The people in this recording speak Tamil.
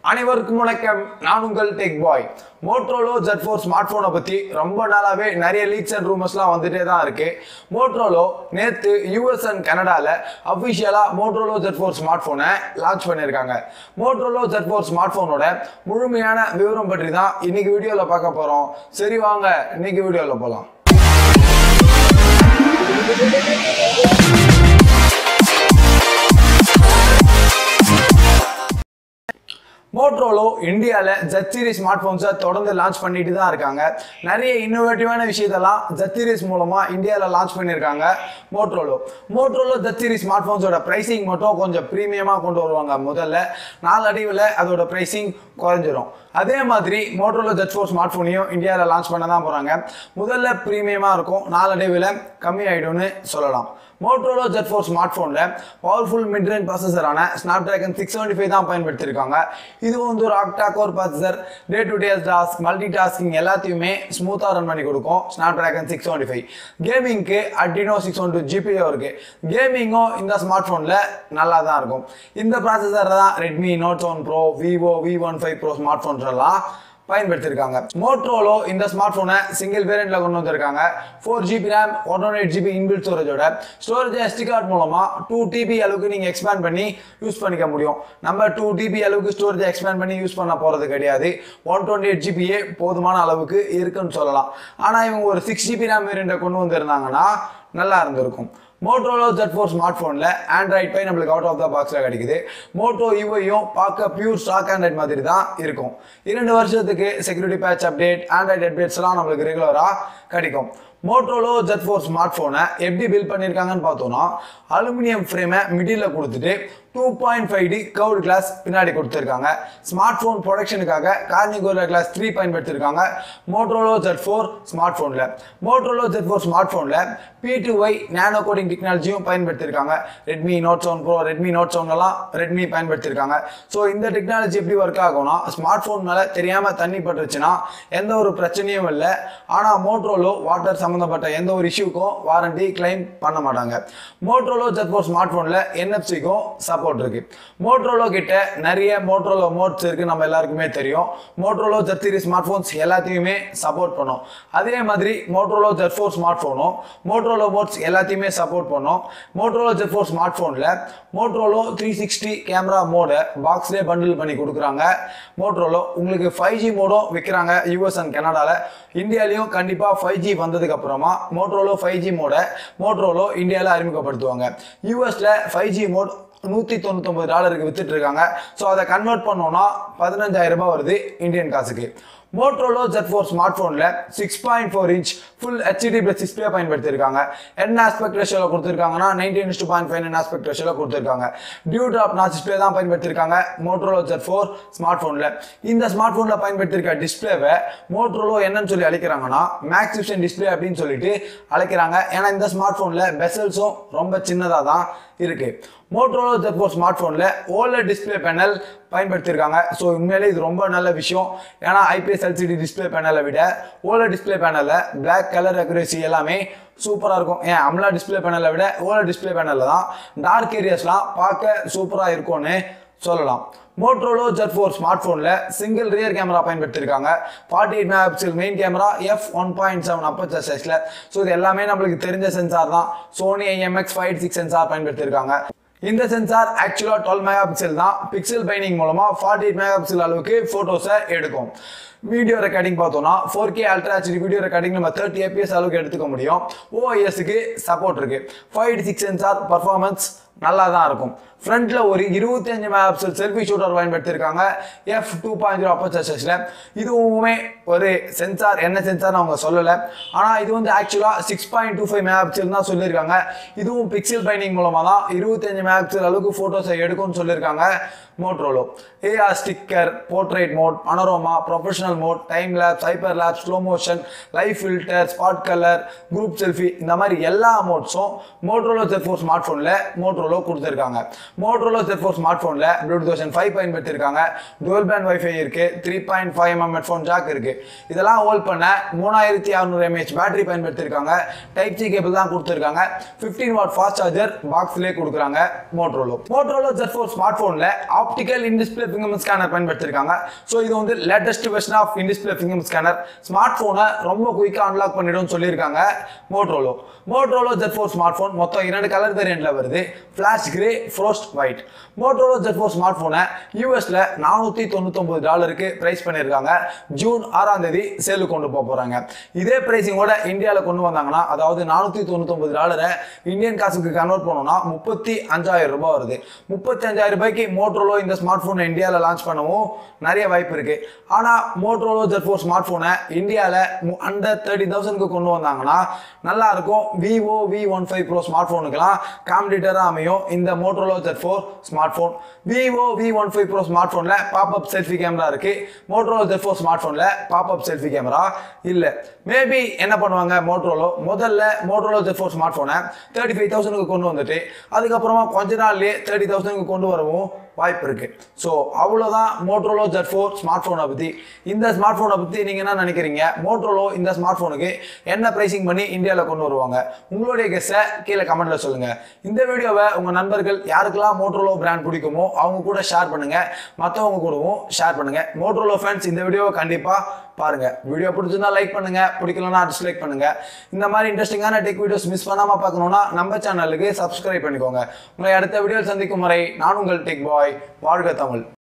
அனைவருக்கும் வணக்கம் நான் உங்கள் tech boy Motorola Z four smart ஃபோனை பற்றி ரொம்ப நாளாகவே நிறைய லீக்ஸ் அண்ட் ரூமர்ஸ்லாம் வந்துட்டே தான் இருக்கு மோட்ரோலோ நேற்று யூஎஸ் அண்ட் கனடாவில் அஃபிஷியலாக மோட்ரோலோ ஜெட் ஃபோர் ஸ்மார்ட் ஃபோனை லான்ச் பண்ணியிருக்காங்க மோட்ரோலோ ஜெட் ஃபோர் ஸ்மார்ட் ஃபோனோட முழுமையான விவரம் பற்றி தான் இன்னைக்கு வீடியோவில் பார்க்க போகிறோம் சரி வாங்க இன்னைக்கு வீடியோவில் போகலாம் மோட்ரோலோ இந்தியாவில் ஜெட் சீரிஸ் ஸ்மார்ட் ஃபோன்ஸை தொடர்ந்து லான்ச் பண்ணிட்டு தான் இருக்காங்க நிறைய இன்னோவேட்டிவான விஷயத்தெல்லாம் ஜெட் சீரிஸ் மூலமாக இந்தியாவில் லான்ச் பண்ணியிருக்காங்க Motorola Motorola Z series smart ஃபோன்ஸோட ப்ரைசிங் மட்டும் கொஞ்சம் ப்ரீமியமாக கொண்டு வருவாங்க முதல்ல நாளடைவில் அதோட ப்ரைசிங் குறைஞ்சிரும் அதே மாதிரி மோட்ரோலோ ஜெட் ஃபோர் ஸ்மார்ட் ஃபோனையும் இந்தியாவில் லான்ச் பண்ண தான் போகிறாங்க முதல்ல ப்ரீமியமாக இருக்கும் நாளடைவில் கம்மியாயிடும்னு சொல்லலாம் மோட்ரோலோ ஜெட் ஃபோர் ஸ்மார்ட் ஃபோனில் பவர்ஃபுல் மிட் ரேஞ்ச் ப்ராசஸரான Snapdragon six seventy five தான் பயன்படுத்தியிருக்காங்க இது வந்து ஒரு octa core processor day to day task multi tasking எல்லாத்தையுமே ஸ்மூத்தாக ரன் பண்ணி கொடுக்கும் Snapdragon six seventy five கேமிங்க்கு Adreno six one two GPU இருக்கு கேமிங்கும் இந்த ஸ்மார்ட் ஃபோனில் நல்லா தான் இருக்கும் இந்த ப்ராசஸர் தான் Redmi Note seven Pro Vivo V one five Pro smart phones எல்லாம் பயன்படுத்தியிருக்காங்க மோட்ரோலோ இந்த ஸ்மார்ட் ஃபோனை சிங்கிள் வேரியண்ட்ல கொண்டு வந்திருக்காங்க four GB RAM one one eight GB inbuilt ஸ்டோரேஜோட ஸ்டோரேஜ் எஸ்டி கார்டு மூலமா டூ டிபி அளவுக்கு நீங்க எக்ஸ்பேண்ட் பண்ணி யூஸ் பண்ணிக்க முடியும் நம்ம டூ டிபி அளவுக்கு ஸ்டோரேஜ் எக்ஸ்பேண்ட் பண்ணி யூஸ் பண்ண போறது கிடையாது ஒன் டுவெண்ட்டி எயிட் ஜிபியே போதுமான அளவுக்கு இருக்குன்னு சொல்லலாம் ஆனா இவங்க ஒரு சிக்ஸ் ஜிபி ரேம் வேரியண்ட்டை கொண்டு வந்திருந்தாங்கன்னா நல்லா இருந்திருக்கும் மோட்டோலோ ஜெட் ஃபோர் ஸ்மார்ட் ஃபோனில் ஆண்ட்ராய்ட் பை நம்மளுக்கு அவுட் ஆஃப் த பாக்ஸில் கிடைக்குது மோட்டோ யூஐயும் பார்க்க பியூர் ஸ்டாக் ஆண்ட்ராய்ட் மாதிரி தான் இருக்கும் இரண்டு வருஷத்துக்கு செக்யூரிட்டி பேட்ச் அப்டேட் ஆண்ட்ராய்ட் அப்டேட்ஸ்லாம் நம்மளுக்கு ரெகுலராக கிடைக்கும் மோட்டோலோ ஜெட் ஃபோர் ஸ்மார்ட் ஃபோனை எப்படி பில்ட் பண்ணியிருக்காங்கன்னு பார்த்தோம்னா அலுமினியம் ஃப்ரேமை மிடில் கொடுத்துட்டு two point five D curved glass பின்னாடி கொடுத்துருக்காங்க ஸ்மார்ட் ஃபோன் ப்ரொடக்ஷனுக்காக கார்னிகோலா கிளாஸ் த்ரீ பயன்படுத்தியிருக்காங்க மோட்ரோலோ ஜெட் ஃபோர் ஸ்மார்ட் ஃபோனில் மோட்ரோலோ ஜெட் ஃபோர் ஸ்மார்ட் ஃபோனில் P two i nano coating டெக்னாலஜியும் பயன்படுத்தியிருக்காங்க Redmi Note seven Pro Redmi Note செவன்லாம் ரெட்மி பயன்படுத்தியிருக்காங்க ஸோ இந்த டெக்னாலஜி எப்படி ஒர்க் ஆகும்னா ஸ்மார்ட் ஃபோன் மேலே தெரியாமல் தண்ணி பட்டுருச்சுன்னா எந்த ஒரு பிரச்சனையும் இல்லை ஆனால் மோட்ரோலோ வாட்டர் சம்மந்தப்பட்ட எந்த ஒரு இஷ்யூக்கும் வாரண்டி கிளைம் பண்ண மாட்டாங்க மோட்ரோலோ ஜெட் ஃபோர் ஸ்மார்ட் ஃபோனில் என்எஃப்சிக்கும் சப்போர்ட் இருக்கு மோட்ரோலோ கிட்ட நிறைய மோட்ரோலோ மோட்ஸ் இருக்கு நம்ம எல்லாருக்குமே தெரியும் Motorola Z series smart phones எல்லாத்தையுமே சப்போர்ட் பண்ணும் அதே மாதிரி மோட்ரோலோ ஜெட் ஃபோர் ஸ்மார்ட் ஃபோனும் மோட்ரோலோ மோட்ஸ் எல்லாத்தையுமே சப்போர்ட் பண்ணும் மோட்ரோலோ ஜெட் ஃபோர் ஸ்மார்ட் ஃபோனில் மோட்ரோலோ த்ரீ சிக்ஸ்டி கேமரா மோடை பாக்ஸ்லேயே பண்டில் பண்ணி கொடுக்குறாங்க மோட்ரோலோ உங்களுக்கு ஃபைவ் ஜி மோடும் விற்கிறாங்க யூஎஸ் அண்ட் கனடாவில் இந்தியாலையும் கண்டிப்பாக ஃபைவ் ஜி வந்ததுக்கு அப்புறமா மோட்ரோலோ ஃபைவ் ஜி மோட மோட்ரோலோ இந்தியாவில் அறிமுகப்படுத்துவாங்க யூஎஸில் ஃபைவ் ஜி மோட் நூற்றி தொண்ணூத்தொம்பது டாலருக்கு வித்துட்டு இருக்காங்க ஸோ அதை கன்வெர்ட் பண்ணோம்னா பதினஞ்சாயிரம் ரூபாய் வருது இந்தியன் காசுக்கு மோட்ரோலோ ஜெட் ஃபோர் ஸ்மார்ட் ஃபோனில் six point four inch full HD plus display பயன்படுத்தியிருக்காங்க என்ன ஆஸ்பெக்ட் ரேஷியோவில் கொடுத்துருக்காங்கன்னா nineteen two point five nine aspect ரேஷியோவில் கொடுத்துருக்காங்க டியூ ட்ராப் நாச் டிஸ்பிளே தான் பயன்படுத்தியிருக்காங்க மோட்ரோலோ ஜெட் ஃபோர் ஸ்மார்ட் ஃபோனில் இந்த ஸ்மார்ட் ஃபோனில் பயன்படுத்தியிருக்க டிஸ்பிளேவை மோட்ரோலோ என்னன்னு சொல்லி அழைக்கிறாங்கன்னா மேக்ஸ் விஷன் டிஸ்பிளே அப்படின்னு சொல்லிட்டு அழைக்கிறாங்க ஏன்னா இந்த ஸ்மார்ட் ஃபோனில் பெசல்ஸும் ரொம்ப சின்னதாக தான் இருக்கு மோட்ரோலோ ஜெட் ஃபோர் ஸ்மார்ட் ஃபோனில் ஓலர் டிஸ்பிளே பேனல் பயன்படுத்தியிருக்காங்க ஸோ உண்மையிலே இது ரொம்ப நல்ல விஷயம் ஏன்னா ஐபிஎஸ் எல்சிடி டிஸ்பிளே பேனலை விட ஓலர் டிஸ்பிளே பேனலில் பிளாக் கலர் அக்யூரேசி எல்லாமே சூப்பராக இருக்கும் ஏன் அம்லா டிஸ்பிளே பேனலை விட ஓலர் டிஸ்பிளே பேனலில் தான் டார்க் ஏரியாஸ்லாம் பார்க்க சூப்பராக இருக்கும்னு சொல்லலாம் மோட்ரோலோ ஜெட் ஃபோர் ஸ்மார்ட் ஃபோனில் சிங்கிள் ரியர் கேமரா பயன்படுத்தியிருக்காங்க forty eight megapixel main camera f one point seven aperture சைஸில் ஸோ இது எல்லாமே நம்மளுக்கு தெரிஞ்ச சென்சார் தான் Sony IMX five six sensor பயன்படுத்தியிருக்காங்க இந்த சென்சார் ஆக்சுவலாக டுவெல் மெகா பிக்சல் தான் பிக்சல் பைனிங் மூலமாக ஃபார்ட்டி எயிட் மெகா பிக்சல் அளவுக்கு ஃபோட்டோஸை எடுக்கும் வீடியோ ரெக்கார்டிங் பார்த்தோம்னா four K ultra HD video recording நம்ம தேர்ட்டி ஏபிஎஸ் அளவுக்கு எடுத்துக்க முடியும் ஓஐஎஸ்க்கு சப்போர்ட் இருக்கு ஃபைவ் சிக்ஸ் சென்சார் பர்ஃபார்மன்ஸ் நல்லா தான் இருக்கும் ஃப்ரண்ட்ல ஒரு இருபத்தி அஞ்சு மெகா பிக்சல் செல்ஃபி ஷூட்டர் பயன்படுத்தியிருக்காங்க எஃப் டூ பாயிண்ட் ஜீரோ அப்பச்சர்ஸில் இதுவுமே ஒரு சென்சார் என்ன சென்சார்னு அவங்க சொல்லலை ஆனால் இது வந்து ஆக்சுவலாக six point two five megapixel தான் சொல்லியிருக்காங்க இதுவும் பிக்சல் பைனிங் மூலமாக தான் இருபத்தஞ்சு மெகா பிக்சல் அளவுக்கு ஃபோட்டோஸை எடுக்கும்னு சொல்லியிருக்காங்க Motorola AR sticker portrait mode panorama professional mode time lapse hyper lapse slow motion live filter spot colour group selfie இந்த மாதிரி எல்லா மோட்ஸும் மோட்ரோலோ ஜெட் ஃபோர் ஸ்மார்ட் ஃபோனில் மோட்ரோலோ மோட்ரோலோ கொடுத்துருக்காங்க மோட்ரோலோ Z4 ஸ்மார்ட் ஃபோனில் ப்ளூடூத் வெர்ஷன் ஃபைவ் பயன்படுத்தியிருக்காங்க டுவெல் பேண்ட் வைஃபை இருக்கு three point five MM headphone jack இருக்கு இதெல்லாம் ஹோல்ட் பண்ண மூணாயிரத்தி அறுநூறு எம்ஏஹெச் பேட்டரி பயன்படுத்தியிருக்காங்க டைப் சி கேபிள் தான் கொடுத்துருக்காங்க 15 வாட் ஃபாஸ்ட் சார்ஜர் பாக்ஸ்லேயே கொடுக்குறாங்க மோட்ரோலோ மோட்ரோலோ Z4 ஸ்மார்ட் ஃபோனில் optical in display finger scanner பயன்படுத்தியிருக்காங்க ஸோ இது வந்து latest version of in display finger scanner smart ஃபோனை ரொம்ப குயிக்காக அன்லாக் பண்ணிடும் சொல்லியிருக்காங்க Motorola Motorola Z4 smart phone மொத்தம் இரண்டு கலர் வேரியண்ட்ல வருது flash grey frost white Motorola Z4 smart ஃபோனை யூஎஸ்ல நானூற்றி தொண்ணூத்தொம்பது டாலருக்கு ப்ரைஸ் பண்ணியிருக்காங்க ஜூன் ஆறாம் தேதி சேலுக்கு கொண்டு போக போகிறாங்க இதே ப்ரைஸிங்கோட இந்தியாவில் கொண்டு வந்தாங்கன்னா அதாவது நானூற்றி தொண்ணூத்தொம்பது டாலரை இந்தியன் காசுக்கு கன்வெர்ட் பண்ணோம்னா முப்பத்தி அஞ்சாயிரம் ரூபாய் வருது முப்பத்தி அஞ்சாயிரம் ரூபாய்க்கு மோட்ரோலோ இந்த ஸ்மார்ட் ஃபோனை இந்தியாவில் லான்ச் பண்ணவும் நிறைய வாய்ப்பு இருக்கு ஆனால் மோட்ரோலோ Z4 ஸ்மார்ட் ஃபோனை இந்தியாவில் அண்டர் தேர்ட்டி தௌசண்ட்க்கு கொண்டு வந்தாங்கன்னா நல்லா இருக்கும் Vivo V one five Pro smart ஃபோனுக்கெல்லாம் காம்படிட்டராக அமையும் இந்த Motorola Z4 smart phone Vivo V one five Pro smart ஃபோனில் பாப்அப் செல்ஃபி கேமரா இருக்கு மோட்ரோலோ Z4 ஸ்மார்ட் ஃபோனில் பாப்அப் செல்ஃபி கேமரா இல்லை மேபி என்ன பண்ணுவாங்க மோட்ரோலோ முதல்ல மோட்ரோலோ Z4 ஸ்மார்ட் ஃபோனை தேர்ட்டி ஃபைவ் தௌசண்ட்க்கு கொண்டு வந்துட்டு அதுக்கப்புறமா கொஞ்ச நாள்லயே தேர்ட்டி தௌசண்ட்க்கு கொண்டு வரவும் வாய்ப்பு இருக்கு ஸோ அவ்வளோதான் மோட்ரோலோ Z4 ஸ்மார்ட் ஃபோனை பற்றி இந்த ஸ்மார்ட் ஃபோனை பற்றி நீங்கள் என்ன நினைக்கிறீங்க மோட்ரோலோ இந்த ஸ்மார்ட் ஃபோனுக்கு என்ன ப்ரைசிங் பண்ணி இந்தியாவில் கொண்டு வருவாங்க உங்களுடைய கெஸ்ட்டை கீழே கமெண்ட்ல சொல்லுங்க இந்த வீடியோவை உங்கள் நண்பர்கள் யாருக்கெல்லாம் மோட்ரோலோ பிராண்ட் பிடிக்குமோ அவங்க கூட ஷேர் பண்ணுங்க மற்றவங்க கூடவும் ஷேர் பண்ணுங்க மோட்ரோலோ ஃபேன்ஸ் இந்த வீடியோவை கண்டிப்பாக பாருங்க வீடியோ பிடிச்சிருந்தா லைக் பண்ணுங்க பிடிக்கலனா டிஸ்லைக் பண்ணுங்க இந்த மாதிரி இன்ட்ரெஸ்டிங்கான டெக் வீடியோஸ் மிஸ் பண்ணாம பார்க்கணும்னா நம்ம சேனலுக்கு சப்ஸ்கிரைப் பண்ணிக்கோங்க உங்களை அடுத்த வீடியோ சந்திக்கும் வரை நான் உங்கள் டெக் பாய் வாழ்க தமிழ்